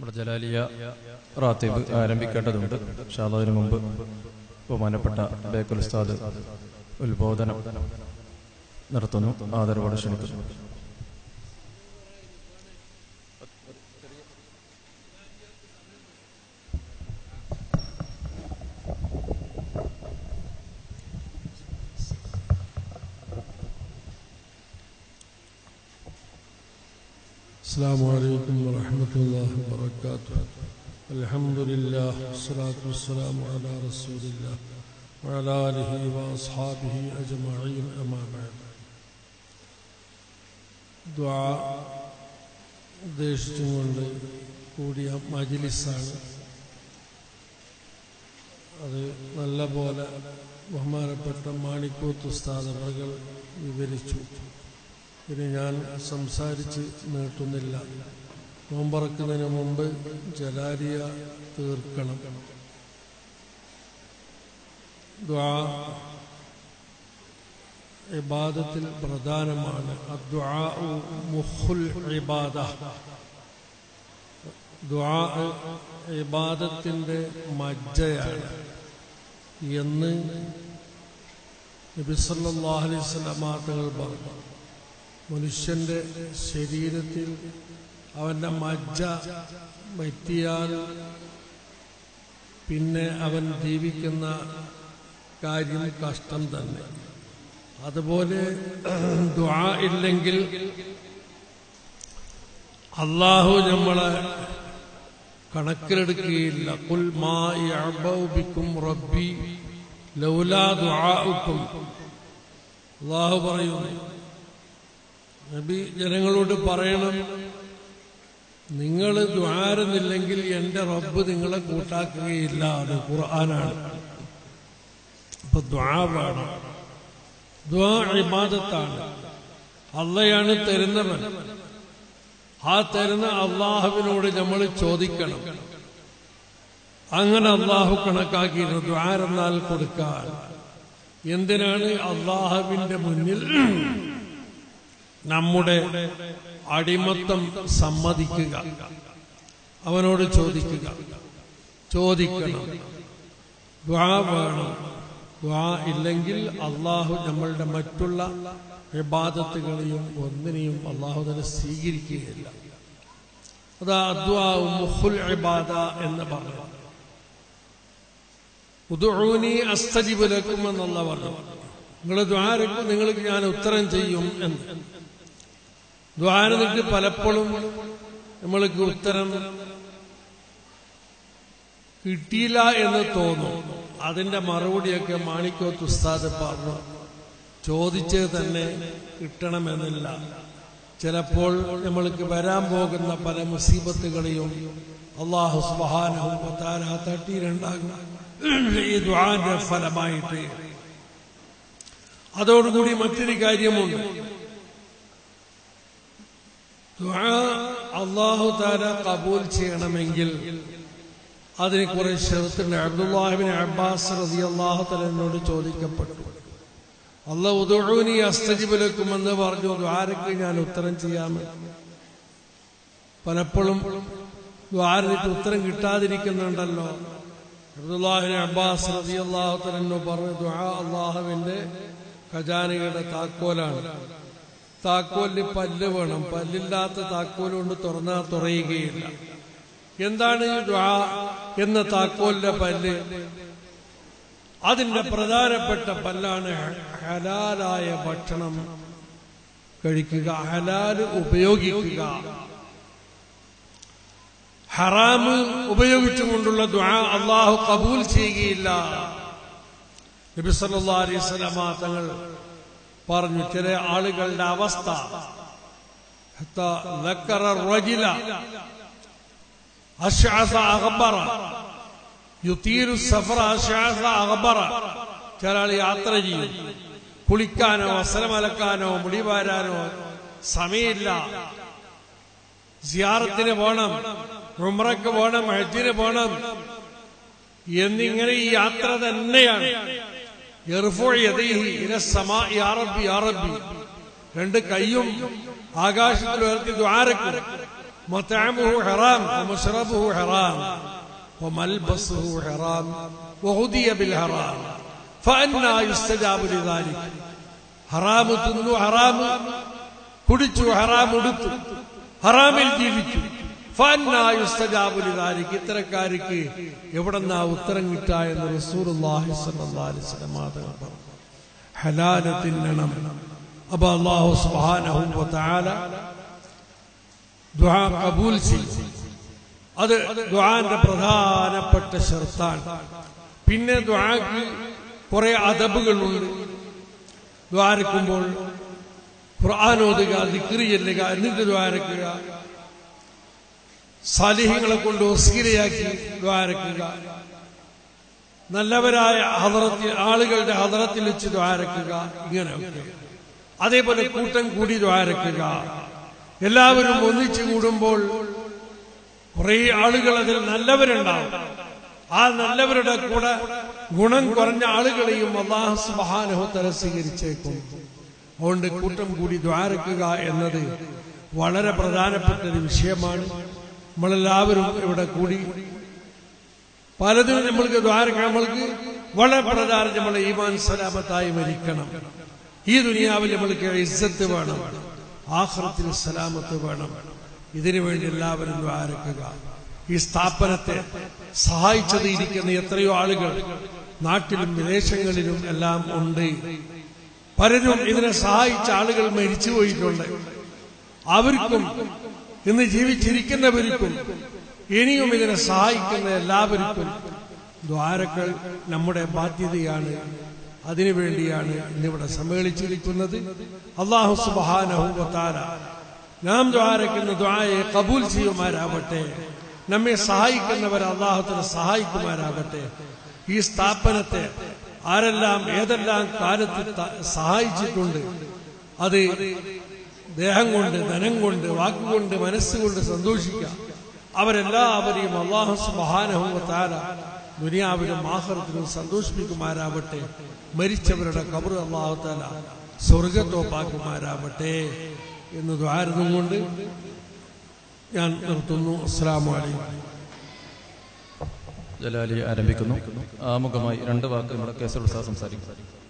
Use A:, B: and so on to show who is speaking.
A: നമ്മുടെ ജലാലിയ റാത്തീബ് ആരംഭിക്കേണ്ടതുണ്ട് പക്ഷെ അതിനു മുമ്പ് ബഹുമാനപ്പെട്ട ബേക്കുൽ ഉസ്താദ് ഉത്ബോധനം നടത്തുന്നു ആദരവോടെ ക്ഷണിക്കുന്നു
B: السلام عليكم ورحمة الله وبركاته الحمد لله والصلاة والسلام على رسول الله وعلى آله وأصحابه أجمعين أما بعد دعاء ഉദ്ദേശിച്ചുകൊണ്ട് കൂടിയ മജിലിസാണ് അത് നല്ല പോലെ ബഹുമാനപ്പെട്ട മാണിക്കൂത്ത് ഉസ്താദകൾ വിവരിച്ചു ഇനി ഞാൻ സംസാരിച്ച് നീട്ടുന്നില്ല നോമ്പറക്കുന്നതിന് മുമ്പ് ജലാരിയ തീർക്കണം ദ്വാ ഇബാദത്തിൽ പ്രധാനമാണ് അദ്ദുആഉ മുഖുൽ ഇബാദ ദ്വാ ഇബാദത്തിന്റെ മജ്ജയാണ് എന്ന് നബി സല്ലല്ലാഹു അലൈഹി വസല്ലമ തങ്ങൾ പറഞ്ഞു മനുഷ്യന്റെ ശരീരത്തിൽ അവന്റെ മജ്ജ വറ്റിയാൽ പിന്നെ അവൻ ജീവിക്കുന്ന കാര്യം കഷ്ടം തന്നെ അതുപോലെ ദ്വാ ഇല്ലെങ്കിൽ അള്ളാഹു നമ്മളെ കണക്കിലെടുക്കുകയില്ല കുൽ മാ യഅബഉ ബിക്കും റബ്ബി ലൗലാ ദുആഉക്കും അള്ളാഹു പറയുന്നു നബി ജനങ്ങളോട് പറയണം നിങ്ങൾ ദ്വാരുന്നില്ലെങ്കിൽ എന്റെ റബ്ബ് നിങ്ങളെ കൂട്ടാക്കുകയില്ല അത് ഖുർആനാണ് അപ്പൊ ദ്വാ വേണം ദ്വാ ഇബാദത്താണ് അള്ളയാണ് തരുന്നവൻ ആ തരുന്ന അള്ളാഹുവിനോട് നമ്മൾ ചോദിക്കണം അങ്ങനെ അള്ളാഹു കണക്കാക്കിയിരുന്നു ദ്വാരെന്നാൽ കൊടുക്കാൻ എന്തിനാണ് അള്ളാഹുവിന്റെ മുന്നിൽ നമ്മുടെ അടിമത്തം സമ്മതിക്കുക അവനോട് ചോദിക്കുക ചോദിക്കണം ദ്വാ വേണം ദ്വാ ഇല്ലെങ്കിൽ അള്ളാഹു നമ്മളുടെ മറ്റുള്ള വിവാദത്തുകളെയും ഒന്നിനെയും അള്ളാഹു തന്നെ സ്വീകരിക്കുകയില്ല അതാ അദ്വാവും മുഹുൽ ഇബാദ എന്ന് പറഞ്ഞു ഉദുഊനി അസ്തജിബുലക്കും എന്നുള്ള പറഞ്ഞു നിങ്ങൾ ദ്വാരക്കും നിങ്ങൾക്ക് ഞാൻ ഉത്തരം ചെയ്യും എന്ന് ദ്വാരനിട്ട് പലപ്പോഴും നമ്മൾക്ക് ഉത്തരം കിട്ടിയില്ല എന്ന് തോന്നും അതിന്റെ മറുപടിയൊക്കെ മാണിക്കോത്ത് ഉസ്താദ് പറഞ്ഞു ചോദിച്ചത് തന്നെ കിട്ടണമെന്നില്ല ചിലപ്പോൾ നമ്മൾക്ക് വരാൻ പോകുന്ന പല മുസീബത്തുകളെയും അള്ളാഹു സുബാനഹും തട്ടിയിട്ടുണ്ടാകും ഈ ദ്വാന്റെ ഫലമായിട്ട് അതോടുകൂടി മറ്റൊരു കാര്യമുണ്ട് അള്ളാഹു താര കബൂൽ ചെയ്യണമെങ്കിൽ അതിന് കുറെ ഷെറുത്തുണ്ട് അബ്ദുല്ലാഹിബിൻ അബ്ബാസ് റതി അള്ളാഹു തലനോട് ചോദിക്കപ്പെട്ടു അല്ല ഉദുഴൂനി അസ്തജിബിലക്കുമെന്ന് പറഞ്ഞു ദ്വാരക്ക് ഞാൻ ഉത്തരം ചെയ്യാമെന്ന് പലപ്പോഴും ദ്വാരനിട്ട് ഉത്തരം കിട്ടാതിരിക്കുന്നുണ്ടല്ലോ അബ്ദുല്ലാഹിബിൻ അബ്ബാസ് റതി അള്ളാഹു തലനോ പറഞ്ഞു ദ്വാ അള്ളാഹുവിന്റെ ഖജാനയുടെ താക്കോലാണ് താക്കോലിന് പല്ല് വേണം പല്ലില്ലാത്ത താക്കോൽ കൊണ്ട് തുറന്നാൽ തുറയുകയില്ല എന്താണ് ദ്വാ എന്ന താക്കോലിന്റെ പല്ല് അതിന്റെ പ്രധാനപ്പെട്ട പല്ലാണ് ഹലാലായ ഭക്ഷണം കഴിക്കുക ഹലാല് ഉപയോഗിക്കുക ഹറാമ് ഉപയോഗിച്ചുകൊണ്ടുള്ള ദ്വാ അള്ളാഹു കബൂൽ ചെയ്യുകയില്ല നബി സല്ലല്ലാഹു അലൈഹി വസല്ലമ തങ്ങൾ പറഞ്ഞു ചില ആളുകളുടെ അവസ്ഥ ചില ആൾ യാത്ര ചെയ്യും കുളിക്കാനോ വസ്ത്രമലക്കാനോ മുടിവാരാനോ സമയമില്ല സിയാറത്തിന് പോണം ഉമ്രക്ക് പോണം ഹജ്ജിന് പോണം എന്നിങ്ങനെ ഈ യാത്ര തന്നെയാണ് രണ്ട് കൈയും ആകാശത്തിൽ ഉയർത്തി ദ്വാരക്കും مطعمه حرام ومشربه حرام وملبسه حرام وغذي بالحرام فأنا يستجاب لذلك ഹറാമ് തിന്നു ഹറാമ് കുടിച്ചു ഹറാം ഉടുത്തു ഹറാമിൽ ജീവിച്ചു ഫാനായുസ്തജാബുലിതാരിക്ക് ഇത്തരക്കാർക്ക് എവിടെന്നാ ഉത്തരം കിട്ടാ എന്ന് റസൂറുല്ലാഹി സ്വല്ലല്ലാഹി അലൈഹി വസല്ലം തങ്ങൾ പറഞ്ഞു ഹലാല് തിന്നണം അപ്പൊ അല്ലാഹു സുബ്ഹാനഹു വ തആല ദുആ കബൂൽ ചെയ്യും അത് ദുആന്റെ പ്രധാനപ്പെട്ട ഷർത്താണ് പിന്നെ ദുആക്ക് കുറെ അദബുകളുണ്ട് ദ്വാരക്കുമ്പോൾ ഖുർആൻ ഓതുക ദിക്രി ചെല്ലുക എന്നിട്ട് ദ്വാരക്കുക സാലിഹ്യങ്ങളെ കൊണ്ട് ഒസ്കിരയാക്കി ദ്വാരക്കുക നല്ലവരായ ഹദറത്തിൽ ആളുകളുടെ ഹദറത്തിൽ വെച്ച് ദ്വാരക്കുക ഇങ്ങനെയൊക്കെ അതേപോലെ കൂട്ടം കൂടി ദ്വാരക്കുക എല്ലാവരും ഒന്നിച്ചു കൂടുമ്പോൾ കുറെ ആളുകൾ അതിൽ നല്ലവരുണ്ടാവും ആ നല്ലവരുടെ കൂടെ ഗുണം കുറഞ്ഞ ആളുകളെയും അള്ളാഹു സുബാനുഹത്തല സ്വീകരിച്ചേക്കും അതുകൊണ്ട് കൂട്ടം കൂടി ദ്വാരക്കുക എന്നത് വളരെ പ്രധാനപ്പെട്ട ഒരു വിഷയമാണ് നമ്മളെല്ലാവരും ഇവിടെ കൂടി പലതും നമ്മൾക്ക് ദ്വാരക്കണം നമ്മൾക്ക് വളരെ പ്രധാനം നമ്മളെ ഈമാൻ സലാമത്തായി മരിക്കണം ഈ ദുനിയാവിൽ നമ്മൾക്ക് ഇസ്സത്ത് വേണം ആഹ്റത്തിൽ സലാമത്ത് വേണം ഇതിനു വേണ്ടി എല്ലാവരും ദ്വാരക്കുക ഈ സ്ഥാപനത്തെ സഹായിച്ചത് ഇരിക്കുന്ന എത്രയോ ആളുകൾ നാട്ടിലും വിദേശങ്ങളിലും എല്ലാം ഉണ്ട് പലരും ഇതിനെ സഹായിച്ച ആളുകൾ മരിച്ചു പോയിട്ടുണ്ട് അവർക്കും ഇന്ന് ജീവിച്ചിരിക്കുന്നവർക്കും ഇനിയും ഇതിനെ സഹായിക്കുന്ന എല്ലാവർക്കും ദ്വാരക്കൾ നമ്മുടെ ബാധ്യതയാണ് അതിനുവേണ്ടിയാണ് ഇന്നിവിടെ സമ്മേളിച്ചിരിക്കുന്നത് അള്ളാഹു സുബാനഹുവത്താല നാം ദ്വാരക്കുന്ന ദ്വായെ കബൂൽ ചെയ്യുമാരാവട്ടെ നമ്മെ സഹായിക്കുന്നവർ അള്ളാഹുത്തിന് സഹായിക്കുമാരാകട്ടെ ഈ സ്ഥാപനത്തെ ആരെല്ലാം ഏതെല്ലാം കാലത്ത് ത- സഹായിച്ചിട്ടുണ്ട് അത് ദേഹം കൊണ്ട് ധനം കൊണ്ട് വാക്കുകൊണ്ട് മനസ്സുകൊണ്ട് സന്തോഷിക്കാം അവരെല്ലാവരെയും അള്ളാഹു സുബാനഹുവത്താല ദുനിയാവിലും ആഹ്റത്തിലും സന്തോഷിപ്പിക്കുമാരാവട്ടെ മരിച്ചവരുടെ കബർ അള്ളാഹുത്താല സ്വർഗത്തോപ്പാക്കുമാരാവട്ടെ എന്ന് ദ്വാരുന്നും കൊണ്ട് ഞാൻ നിർത്തുന്നു അസ്സാം വലൈക്കും
A: ജലാലി ആരംഭിക്കുന്നു ആമുഖമായി രണ്ട് വാക്ക് നമ്മുടെ കേസർ ഉത്സാഹം സംസാരിക്കും